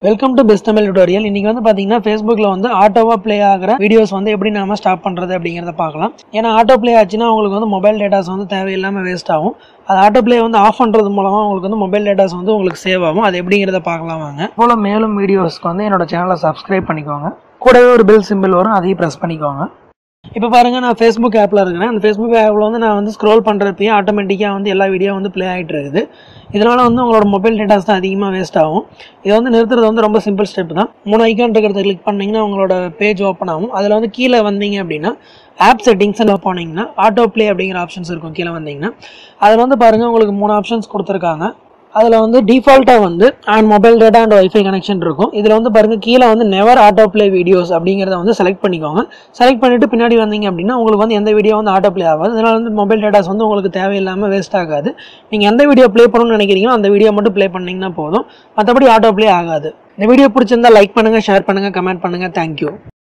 welcome to best Tamil tutorial இன்னைக்கு வந்து பாத்தீங்கன்னா ஃபேஸ்புக்கில் வந்து ஆட்டோவாக ப்ளே ஆகிற வீடியோஸ் வந்து எப்படி நாம ஸ்டாப் பண்ணுறது அப்படிங்கிறத பார்க்கலாம் ஏன்னா ஆட்டோ ப்ளே ஆச்சுன்னா உங்களுக்கு வந்து மொபைல் டேட்டாஸ் வந்து தேவையில்லாமல் வேஸ்ட் ஆகும் அது ஆட்டோ ப்ளே வந்து ஆஃப் பண்ணுறது மூலமாக உங்களுக்கு வந்து மொபைல் டேட்டாஸ் வந்து உங்களுக்கு சேவ் ஆகும் அது எப்படிங்கிறத பார்க்கலாம் வாங்க போல் மேலும் வீடியோஸ்க்கு வந்து என்னோட சேனலை சப்ஸ்கிரைப் பண்ணிக்கோங்க கூடவே ஒரு பெல் சிம்பிள் வரும் அதையும் ப்ரெஸ் பண்ணிக்கோங்க இப்போ பாருங்க நான் ஃபேஸ்புக் ஆப்பில் இருக்கிறேன் அந்த ஃபேஸ்புக் ஆப்பில் வந்து நான் வந்து ஸ்க்ரோல் பண்ணுறப்பயே ஆட்டோமேட்டிக்காக வந்து எல்லா வீடியோ வந்து ப்ளே ஆகிட்டு இருக்குது இதனால் வந்து உங்களோட மொபைல் டேட்டாஸ் தான் அதிகமாக வேஸ்ட் ஆகும் இதை வந்து நிறுத்துறது வந்து ரொம்ப சிம்பிள் ஸ்டெப் தான் மூணு ஐக்கான் இருக்கிறத கிளிக் பண்ணிங்கன்னா உங்களோட பேஜ் ஓப்பன் ஆகும் அதில் வந்து கீழே வந்தீங்க அப்படின்னா ஆப் செட்டிங்ஸ் போனீங்கன்னா ஆட்டோ ப்ளே அப்படிங்கிற ஆப்ஷன்ஸ் இருக்கும் கீழே வந்தீங்கன்னா அதில் வந்து பாருங்கள் உங்களுக்கு மூணு ஆப்ஷன்ஸ் கொடுத்துருக்காங்க அதில் வந்து டிஃபால்ட்டாக வந்து and mobile data and wifi connection இருக்கும் இதில் வந்து பாருங்கள் கீழே வந்து நெவர் ஆட்டோ ப்ளே வீடியோஸ் அப்படிங்கிறத வந்து செலக்ட் பண்ணிக்கோங்க செலக்ட் பண்ணிவிட்டு பின்னாடி வந்தீங்க அப்படின்னா உங்களுக்கு வந்து எந்த வீடியோ வந்து ஆட்டோ ப்ளே ஆகாது அதனால் வந்து மொபைல் டேட்டாஸ் வந்து உங்களுக்கு தேவையில்லாமல் வேஸ்ட் ஆகாது நீங்கள் எந்த வீடியோ ப்ளே பண்ணணும்னு நினைக்கிறீங்களோ அந்த வீடியோ மட்டும் ப்ளே பண்ணிங்கன்னா போதும் மற்றபடி ஆட்டோ ப்ளே ஆகாது இந்த வீடியோ பிடிச்சிருந்தா லைக் பண்ணுங்கள் ஷேர் பண்ணுங்கள் கமெண்ட் பண்ணுங்கள் தேங்க்யூ